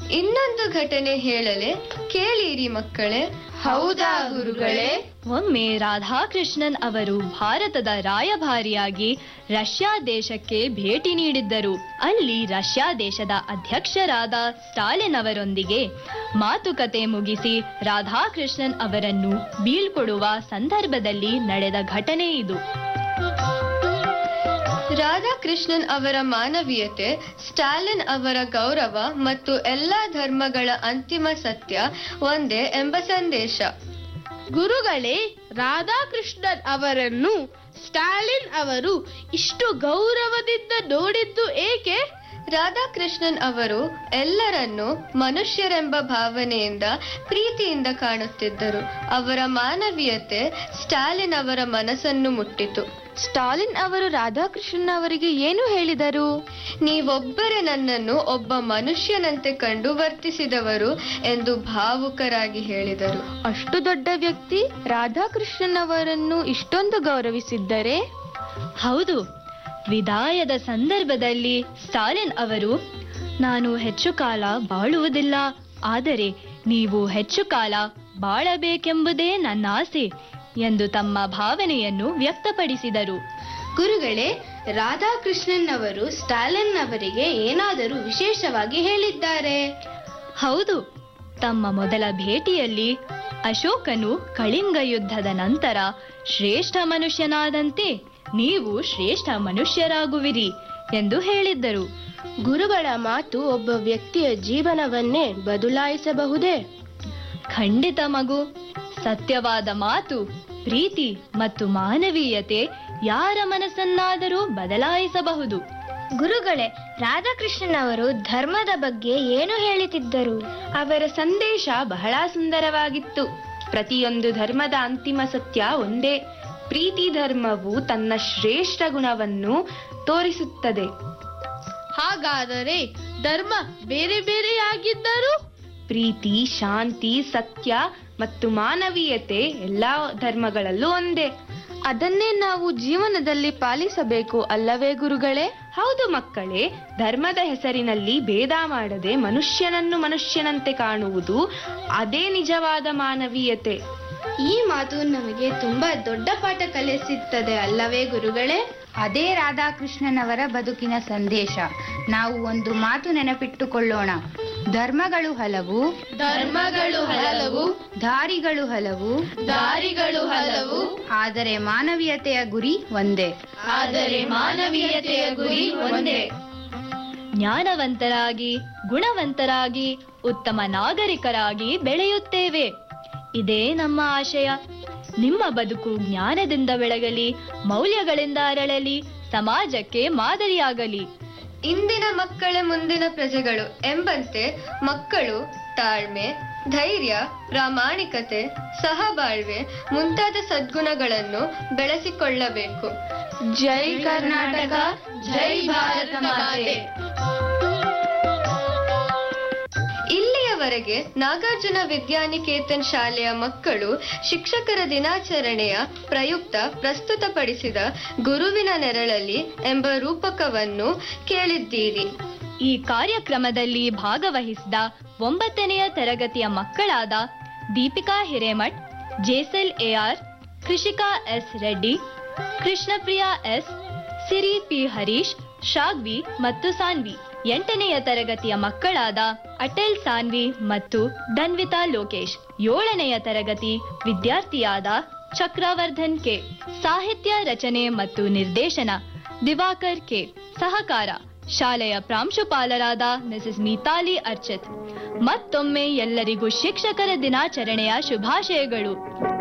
ಇನ್ನೊಂದು ಘಟನೆ ಹೇಳಲೆ ಕೇಳಿರಿ ಮಕ್ಕಳೇ ಹೌದಾ ಗುರುಗಳೇ ಒಮ್ಮೆ ರಾಧಾಕೃಷ್ಣನ್ ಅವರು ಭಾರತದ ರಾಯಭಾರಿಯಾಗಿ ರಷ್ಯಾ ದೇಶಕ್ಕೆ ಭೇಟಿ ನೀಡಿದ್ದರು ಅಲ್ಲಿ ರಷ್ಯಾ ದೇಶದ ಅಧ್ಯಕ್ಷರಾದ ಸ್ಟಾಲಿನ್ ಅವರೊಂದಿಗೆ ಮಾತುಕತೆ ಮುಗಿಸಿ ರಾಧಾಕೃಷ್ಣನ್ ಅವರನ್ನು ಬೀಳ್ಕೊಡುವ ಸಂದರ್ಭದಲ್ಲಿ ನಡೆದ ಘಟನೆ ಇದು ರಾಧಾಕೃಷ್ಣನ್ ಅವರ ಮಾನವೀಯತೆ ಸ್ಟಾಲಿನ್ ಅವರ ಗೌರವ ಮತ್ತು ಎಲ್ಲಾ ಧರ್ಮಗಳ ಅಂತಿಮ ಸತ್ಯ ಒಂದೇ ಎಂಬ ಸಂದೇಶ ಗುರುಗಳೇ ರಾಧಾಕೃಷ್ಣನ್ ಅವರನ್ನು ಸ್ಟಾಲಿನ್ ಅವರು ಇಷ್ಟು ಗೌರವದಿಂದ ನೋಡಿದ್ದು ಏಕೆ ರಾಧಾಕೃಷ್ಣನ್ ಅವರು ಎಲ್ಲರನ್ನೂ ಮನುಷ್ಯರೆಂಬ ಭಾವನೆಯಿಂದ ಪ್ರೀತಿಯಿಂದ ಕಾಣುತ್ತಿದ್ದರು ಅವರ ಮಾನವೀಯತೆ ಸ್ಟಾಲಿನ್ ಅವರ ಮನಸ್ಸನ್ನು ಮುಟ್ಟಿತು ಸ್ಟಾಲಿನ್ ಅವರು ರಾಧಾಕೃಷ್ಣನ್ ಅವರಿಗೆ ಏನು ಹೇಳಿದರು ನೀವೊಬ್ಬರೇ ನನ್ನನ್ನು ಒಬ್ಬ ಮನುಷ್ಯನಂತೆ ಕಂಡು ವರ್ತಿಸಿದವರು ಎಂದು ಭಾವುಕರಾಗಿ ಹೇಳಿದರು ಅಷ್ಟು ದೊಡ್ಡ ವ್ಯಕ್ತಿ ರಾಧಾಕೃಷ್ಣನ್ ಅವರನ್ನು ಇಷ್ಟೊಂದು ಗೌರವಿಸಿದ್ದರೆ ಹೌದು ವಿದಾಯದ ಸಂದರ್ಭದಲ್ಲಿ ಸ್ಟಾಲಿನ್ ಅವರು ನಾನು ಹೆಚ್ಚು ಕಾಲ ಬಾಳುವುದಿಲ್ಲ ಆದರೆ ನೀವು ಹೆಚ್ಚು ಕಾಲ ಬಾಳಬೇಕೆಂಬುದೇ ನನ್ನ ಆಸೆ ಎಂದು ತಮ್ಮ ಭಾವನೆಯನ್ನು ವ್ಯಕ್ತಪಡಿಸಿದರು ಗುರುಗಳೇ ರಾಧಾಕೃಷ್ಣನ್ ಅವರು ಸ್ಟಾಲಿನ್ ಅವರಿಗೆ ಏನಾದರೂ ವಿಶೇಷವಾಗಿ ಹೇಳಿದ್ದಾರೆ ಹೌದು ತಮ್ಮ ಮೊದಲ ಭೇಟಿಯಲ್ಲಿ ಅಶೋಕನು ಕಳಿಂಗ ಯುದ್ಧದ ನಂತರ ಶ್ರೇಷ್ಠ ಮನುಷ್ಯನಾದಂತೆ ನೀವು ಶ್ರೇಷ್ಠ ಮನುಷ್ಯರಾಗುವಿರಿ ಎಂದು ಹೇಳಿದ್ದರು ಗುರುಗಳ ಮಾತು ಒಬ್ಬ ವ್ಯಕ್ತಿಯ ಜೀವನವನ್ನೇ ಬದಲಾಯಿಸಬಹುದೇ ಖಂಡಿತ ಮಗು ಸತ್ಯವಾದ ಮಾತು ಪ್ರೀತಿ ಮತ್ತು ಮಾನವೀಯತೆ ಯಾರ ಮನಸ್ಸನ್ನಾದರೂ ಬದಲಾಯಿಸಬಹುದು ಗುರುಗಳೇ ರಾಧಾಕೃಷ್ಣನ್ ಅವರು ಧರ್ಮದ ಬಗ್ಗೆ ಏನು ಹೇಳುತ್ತಿದ್ದರು ಅವರ ಸಂದೇಶ ಬಹಳ ಸುಂದರವಾಗಿತ್ತು ಪ್ರತಿಯೊಂದು ಧರ್ಮದ ಅಂತಿಮ ಸತ್ಯ ಒಂದೇ ಪ್ರೀತಿ ಧರ್ಮವು ತನ್ನ ಶ್ರೇಷ್ಠ ಗುಣವನ್ನು ತೋರಿಸುತ್ತದೆ ಹಾಗಾದರೆ ಧರ್ಮ ಬೇರೆ ಬೇರೆಯಾಗಿದ್ದರೂ ಪ್ರೀತಿ ಶಾಂತಿ ಸತ್ಯ ಮತ್ತು ಮಾನವೀಯತೆ ಎಲ್ಲಾ ಧರ್ಮಗಳಲ್ಲೂ ಒಂದೇ ಅದನ್ನೇ ನಾವು ಜೀವನದಲ್ಲಿ ಪಾಲಿಸಬೇಕು ಅಲ್ಲವೇ ಗುರುಗಳೇ ಹೌದು ಮಕ್ಕಳೇ ಧರ್ಮದ ಹೆಸರಿನಲ್ಲಿ ಭೇದ ಮಾಡದೆ ಮನುಷ್ಯನನ್ನು ಮನುಷ್ಯನಂತೆ ಕಾಣುವುದು ಅದೇ ನಿಜವಾದ ಮಾನವೀಯತೆ ಈ ಮಾತು ನಮಗೆ ತುಂಬಾ ದೊಡ್ಡ ಪಾಠ ಕಲಿಸುತ್ತದೆ ಅಲ್ಲವೇ ಗುರುಗಳೇ ಅದೇ ರಾಧಾಕೃಷ್ಣನವರ ಬದುಕಿನ ಸಂದೇಶ ನಾವು ಒಂದು ಮಾತು ನೆನಪಿಟ್ಟುಕೊಳ್ಳೋಣ ಧರ್ಮಗಳು ಹಲವು ಧರ್ಮಗಳು ಹಲವು ದಾರಿಗಳು ಹಲವು ದಾರಿಗಳು ಹಲವು ಆದರೆ ಮಾನವೀಯತೆಯ ಗುರಿ ಒಂದೇ ಆದರೆ ಮಾನವೀಯತೆಯ ಗುರಿ ಒಂದೇ ಜ್ಞಾನವಂತರಾಗಿ ಗುಣವಂತರಾಗಿ ಉತ್ತಮ ನಾಗರಿಕರಾಗಿ ಬೆಳೆಯುತ್ತೇವೆ ಇದೇ ನಮ್ಮ ಆಶಯ ನಿಮ್ಮ ಬದುಕು ಜ್ಞಾನದಿಂದ ಬೆಳಗಲಿ ಮೌಲ್ಯಗಳಿಂದ ಅರಳಲಿ ಸಮಾಜಕ್ಕೆ ಮಾದರಿಯಾಗಲಿ ಇಂದಿನ ಮಕ್ಕಳೇ ಮುಂದಿನ ಪ್ರಜೆಗಳು ಎಂಬಂತೆ ಮಕ್ಕಳು ತಾಳ್ಮೆ ಧೈರ್ಯ ಪ್ರಾಮಾಣಿಕತೆ ಸಹಬಾಳ್ವೆ ಮುಂತಾದ ಸದ್ಗುಣಗಳನ್ನು ಬೆಳೆಸಿಕೊಳ್ಳಬೇಕು ಜೈ ಕರ್ನಾಟಕ ಜೈ ಭಾರತ ಮಾತೆ ಇಲ್ಲಿಯವರೆಗೆ ನಾಗಾರ್ಜುನ ವಿದ್ಯಾನಿಕೇತನ್ ಶಾಲೆಯ ಮಕ್ಕಳು ಶಿಕ್ಷಕರ ದಿನಾಚರಣೆಯ ಪ್ರಯುಕ್ತ ಪ್ರಸ್ತುತಪಡಿಸಿದ ಗುರುವಿನ ನೆರಳಲ್ಲಿ ಎಂಬ ರೂಪಕವನ್ನು ಕೇಳಿದ್ದೀರಿ ಈ ಕಾರ್ಯಕ್ರಮದಲ್ಲಿ ಭಾಗವಹಿಸಿದ ಒಂಬತ್ತನೆಯ ತರಗತಿಯ ಮಕ್ಕಳಾದ Deepika Hiremath Jesal A R Krishika S Reddy Krishnapriya S Siri P Harish Shagvi ಮತ್ತು ಸಾನ್ವಿ ಎಂಟನೆಯ ತರಗತಿಯ ಮಕ್ಕಳಾದ ಅಟಲ್ ಸಾನ್ವಿ ಮತ್ತು ಧನ್ವಿತಾ ಲೋಕೇಶ್ ಏಳನೆಯ ತರಗತಿ ವಿದ್ಯಾರ್ಥಿಯಾದ ಚಕ್ರವರ್ಧನ್ ಕೆ ಸಾಹಿತ್ಯ ರಚನೆ ಮತ್ತು ನಿರ್ದೇಶನ ದಿವಾಕರ್ ಕೆ ಸಹಕಾರ ಶಾಲೆಯ ಪ್ರಾಂಶುಪಾಲರಾದ ಮಿಸಸ್ ಮಿತಾಲಿ ಅರ್ಚಿತ್ ಮತ್ತೊಮ್ಮೆ ಎಲ್ಲರಿಗೂ ಶಿಕ್ಷಕರ ದಿನಾಚರಣೆಯ ಶುಭಾಶಯಗಳು